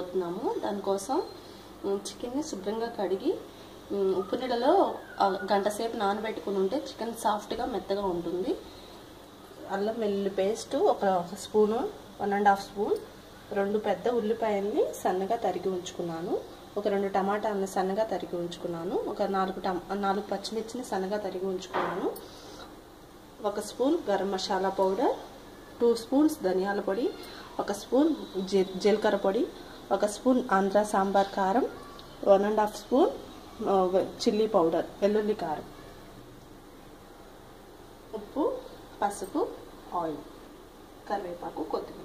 చేయబోతున్నాము దానికోసం ఉమ్, చికెన్ని శుభ్రంగా కడిగి ఉమ్, ఉప్పు నీళ్ళలో ఆ, గంట సేపు నానబెట్టుకుని ఉంటే చికెన్ సాఫ్ట్గా మెత్తగా ఉంటుంది అల్లం వెల్లుల్లి పేస్ట్ ఒక spoon one and half spoon రెండు పెద్ద ఉల్లిపాయల్ని సన్నగా తరిగి ఉంచుకున్నాను ఒక రెండు టమాటాలని సన్నగా తరిగి ఉంచుకున్నాను ఒక నాలుగు టమ్ నాలుగు పచ్చిమిర్చిని సన్నగా తరిగి ఉంచుకున్నాను ఒక spoon garam masala powder two spoons ధనియాల పొడి ఒక స్పూన్ జీ జీలకర్ర పొడి ఒక స్పూన్ ఆంధ్ర సాంబార్ కారం one and half spoon chilli powder వెల్లుల్లి కారం ఉప్పు పసుపు ఆయిల్ కరివేపాకు కొత్తిమీర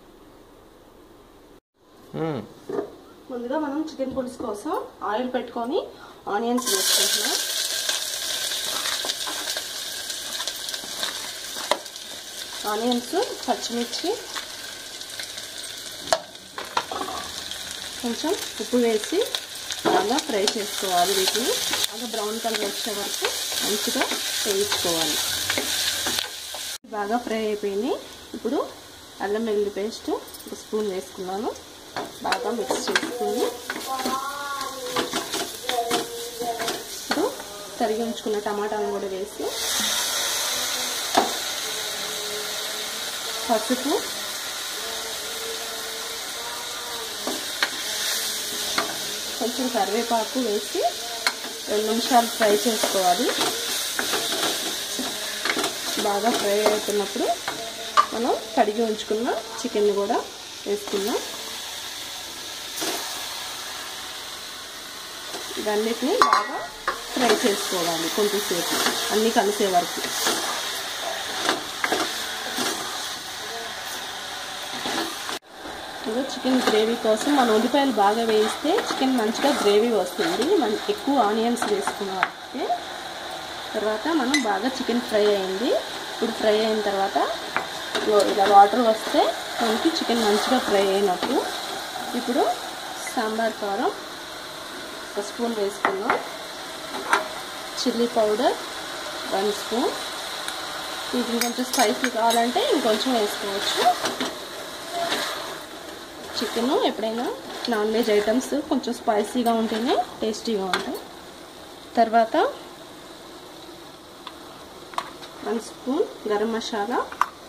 మ్మ్. ముందుగా మనం చికెన్ పులుసు కోసం ఆయిల్ పెట్టుకొని ఆనియన్స్ వేసుకుంటున్నాం ఆనియన్స్ పచ్చిమిర్చి కొంచెం ఉప్పు వేసి బాగా ఫ్రై చేసుకోవాలి వీటిని బాగా బ్రౌన్ కలర్ వచ్చే వరకు మంచిగా వేయించుకోవాలి బాగా ఫ్రై అయిపోయినాయి ఇప్పుడు అల్లం వెల్లుల్లి పేస్ట్ ఒక స్పూన్ వేసుకున్నాను బాగా మిక్స్ చేసుకుని ఇప్పుడు తరిగి ఉంచుకున్న టమాటాను కూడా వేసి పసుపు కొంచెం కరివేపాకు వేసి రెండు నిమిషాలు ఫ్రై చేసుకోవాలి బాగా ఫ్రై అవుతున్నప్పుడు మనం కడిగి ఉంచుకున్న చికెన్ కూడా వేసుకుందాం ఇవన్నిటిని బాగా ఫ్రై చేసుకోవాలి కొంచెంసేపు అన్నీ కలిసే వరకు ఇదో చికెన్ గ్రేవీ కోసం మన ఉల్లిపాయలు బాగా వేయిస్తే చికెన్ మంచిగా గ్రేవీ వస్తుంది మన ఎక్కువ ఆనియన్స్ వేసుకున్నట్టే తర్వాత మనం బాగా చికెన్ ఫ్రై అయింది ఇప్పుడు ఫ్రై అయిన తర్వాత ఇగో ఇలా వాటర్ వస్తే మనకి చికెన్ మంచిగా ఫ్రై అయినట్టు ఇప్పుడు సాంబార్ కారం ఒక స్పూన్ వేసుకున్నాం చిల్లీ పౌడర్ వన్ స్పూన్ ఇది కొంచెం స్పైసీ కావాలంటే ఇంకొంచెం వేసుకోవచ్చు చికెన్ ఎప్పుడైనా నాన్ వెజ్ ఐటమ్స్ కొంచెం స్పైసీగా ఉంటేనే టేస్టీగా ఉంటాయి తర్వాత వన్ స్పూన్ గరం మసాలా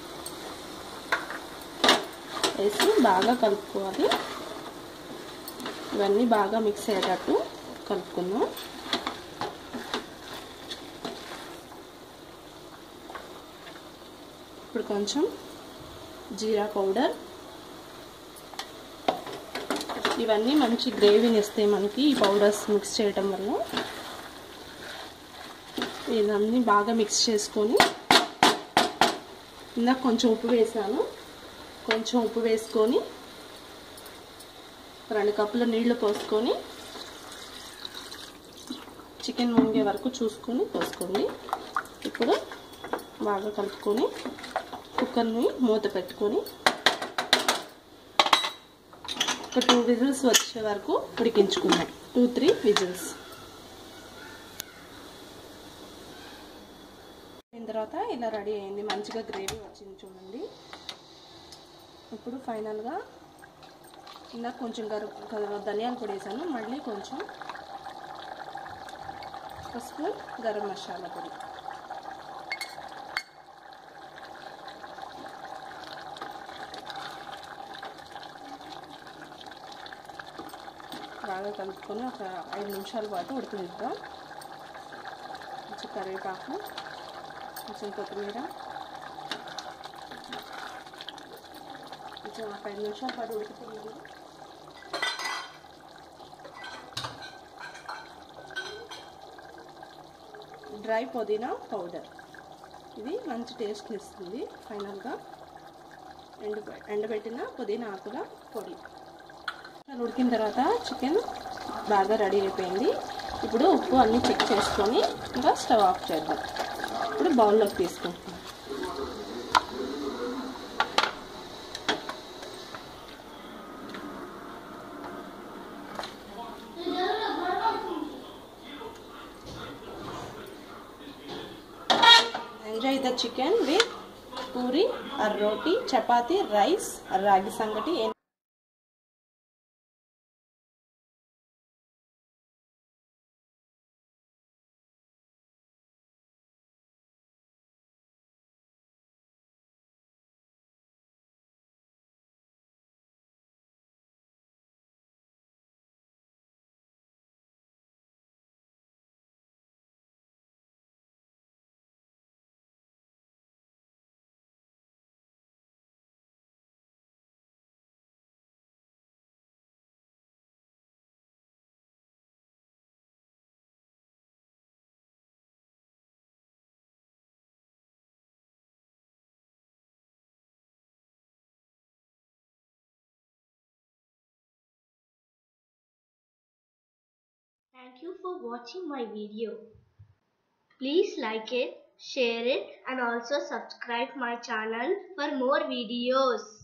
వేసి బాగా కలుపుకోవాలి ఇవన్నీ బాగా మిక్స్ అయ్యేటట్టు కలుపుకుందాం ఇప్పుడు కొంచెం జీరా పౌడర్ ఇవన్నీ మంచి గ్రేవీని ఇస్తాయి మనకి ఈ పౌడర్స్ మిక్స్ చేయటం వల్ల ఇవన్నీ బాగా మిక్స్ చేసుకొని ఇందాక కొంచెం ఉప్పు వేసాను కొంచెం ఉప్పు వేసుకొని రెండు కప్పుల నీళ్లు పోసుకొని చికెన్ మునిగే వరకు చూసుకొని పోసుకోండి ఇప్పుడు బాగా కలుపుకొని కుక్కర్ని మూత పెట్టుకొని ఒక టూ విజిల్స్ వచ్చే వరకు ఉడికించుకున్నాం టూ త్రీ విజిల్స్ అయిన తర్వాత ఇలా రెడీ అయింది మంచిగా గ్రేవీ వచ్చింది చూడండి ఇప్పుడు ఫైనల్గా ఇందాక కొంచెం గర ధనియాల పొడి వేసాను మళ్ళీ కొంచెం ఒక స్పూన్ గరం మసాలా పొడి బాగా కలుపుకొని ఒక ఐదు నిమిషాల పాటు ఉడికిద్దాం కొంచెం కరివేపాకు కొంచెం కొత్తిమీర కొంచెం ఒక ఐదు నిమిషాల పాటు ఉడుకుతుంది డ్రై పుదీనా పౌడర్ ఇది మంచి టేస్ట్ ఇస్తుంది ఫైనల్గా ఎండు ఎండబెట్టిన పుదీనా ఆకుల పొడి ఉడికిన తర్వాత చికెన్ బాగా రెడీ అయిపోయింది ఇప్పుడు ఉప్పు అన్నీ చెక్ చేసుకొని ఇంకా స్టవ్ ఆఫ్ చేద్దాం ఇప్పుడు బౌల్లోకి తీసుకుంటున్నాం enjoy the chicken with puri or roti chapati rice ragi sangati Thank you for watching my video. Please like it, share it and also subscribe my channel for more videos.